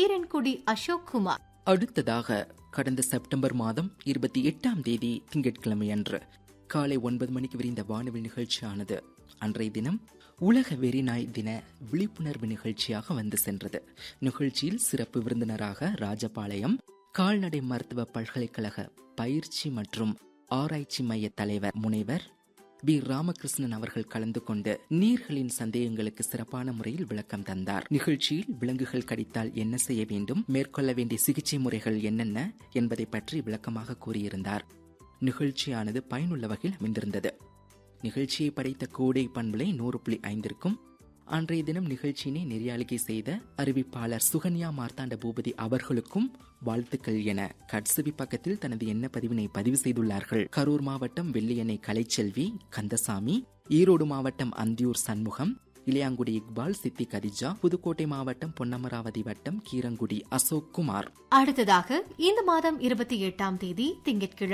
கீரன்குடி அசோக் குமார் அடுத்ததாக கடந்த செப்டம்பர் மாதம் இருபத்தி எட்டாம் தேதி திங்கட்கிழமை அன்று காலை ஒன்பது மணிக்கு விரிந்த வானவில் நிகழ்ச்சியானது அன்றைய தினம் உலக வெறிநாய் தின விழிப்புணர்வு நிகழ்ச்சியாக வந்து சென்றது நிகழ்ச்சியில் சிறப்பு விருந்தினராக ராஜபாளையம் கால்நடை மருத்துவ பல்கலைக்கழக பயிற்சி மற்றும் ஆராய்ச்சி மைய தலைவர் முனைவர் பி ராமகிருஷ்ணன் அவர்கள் கலந்து கொண்டு நீர்களின் சந்தேகங்களுக்கு சிறப்பான முறையில் விளக்கம் தந்தார் நிகழ்ச்சியில் விலங்குகள் கடித்தால் என்ன செய்ய வேண்டும் மேற்கொள்ள வேண்டிய சிகிச்சை முறைகள் என்னென்ன என்பதை பற்றி விளக்கமாக கூறியிருந்தார் நிகழ்ச்சியானது பயனுள்ள வகையில் அமைந்திருந்தது நிகழ்ச்சியை படைத்த கோடை பண்பலை நூறு புள்ளி ஐந்திற்கும் அன்றைய தினம் நிகழ்ச்சியினை நெறியாளிகை செய்த அறிவிப்பாளர் சுகன்யா மார்த்தாண்ட பூபதி அவர்களுக்கும் வாழ்த்துக்கள் என கட்சவி பக்கத்தில் தனது எண்ண பதிவினை பதிவு செய்துள்ளார்கள் கரூர் மாவட்டம் வெள்ளியணை கலைச்செல்வி கந்தசாமி ஈரோடு மாவட்டம் அந்தியூர் சண்முகம் இளையாங்குடி இக்பால் சித்தி கதிஜா புதுக்கோட்டை மாவட்டம் பொன்னமராவதி வட்டம் கீரங்குடி அசோக் குமார் அடுத்ததாக இந்த மாதம் இருபத்தி எட்டாம் தேதி திங்கட்கிழமை